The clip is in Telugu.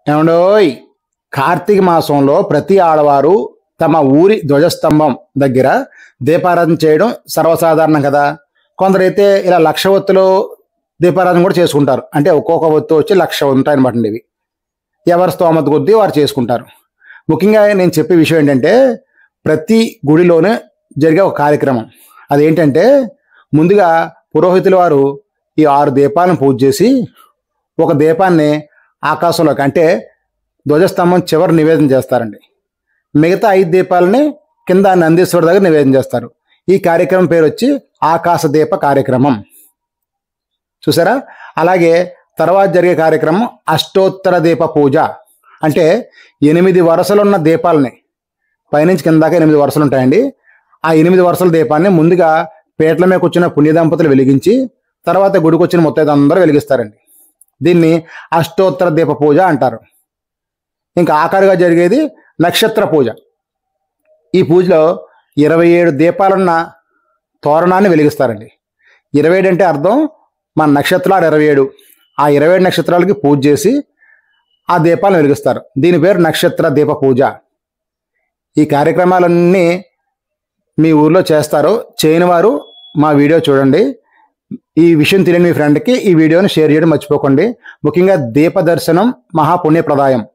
ఏమండోయ్ కార్తీక మాసంలో ప్రతి ఆడవారు తమ ఊరి ధ్వజస్తంభం దగ్గర దీపారాధన చేయడం సర్వసాధారణం కదా కొందరైతే ఇలా లక్ష ఒత్తులు దీపారాధన కూడా చేసుకుంటారు అంటే ఒక్కొక్క ఒత్తు వచ్చి లక్ష ఉంటాయి అనమాట ఇవి ఎవరి స్తోమత కొద్దీ వారు చేసుకుంటారు ముఖ్యంగా నేను చెప్పే విషయం ఏంటంటే ప్రతి గుడిలోనే జరిగే ఒక కార్యక్రమం అదేంటంటే ముందుగా పురోహితుల వారు ఈ ఆరు దీపాలను పూజ చేసి ఒక దీపాన్ని ఆకాశంలోకి అంటే ధ్వజస్తంభం చివరి నివేదన చేస్తారండి మిగతా ఐదు దీపాలని కింద నందీశ్వరుడు దగ్గర నివేదన చేస్తారు ఈ కార్యక్రమం పేరు వచ్చి ఆకాశ దీప కార్యక్రమం చూసారా అలాగే తర్వాత జరిగే కార్యక్రమం అష్టోత్తర దీప పూజ అంటే ఎనిమిది వరుసలున్న దీపాలని పైనుంచి కిందాక ఎనిమిది వరుసలు ఉంటాయండి ఆ ఎనిమిది వరుసల దీపాన్ని ముందుగా పేట్ల మీద కూర్చున్న పుణ్య దంపతులు వెలిగించి తర్వాత గుడికి వచ్చిన మొత్తం అందరూ వెలిగిస్తారండి దీన్ని అష్టోత్తర దీప పూజ అంటారు ఇంకా ఆఖరిగా జరిగేది నక్షత్ర పూజ ఈ పూజలో ఇరవై ఏడు దీపాలున్న తోరణాన్ని వెలిగిస్తారండి ఇరవై ఏడు అంటే అర్థం మన నక్షత్రాలు ఇరవై ఏడు ఆ ఇరవై ఏడు నక్షత్రాలకి పూజ చేసి ఆ దీపాలను వెలిగిస్తారు దీని పేరు నక్షత్ర దీప పూజ ఈ కార్యక్రమాలన్నీ మీ ఊర్లో చేస్తారు చేయని వారు మా వీడియో చూడండి ఈ విషయం తెలియని మీ ఫ్రెండ్కి ఈ వీడియోని షేర్ చేయడం మర్చిపోకండి ముఖ్యంగా దీప దర్శనం మహాపుణ్యప్రదాయం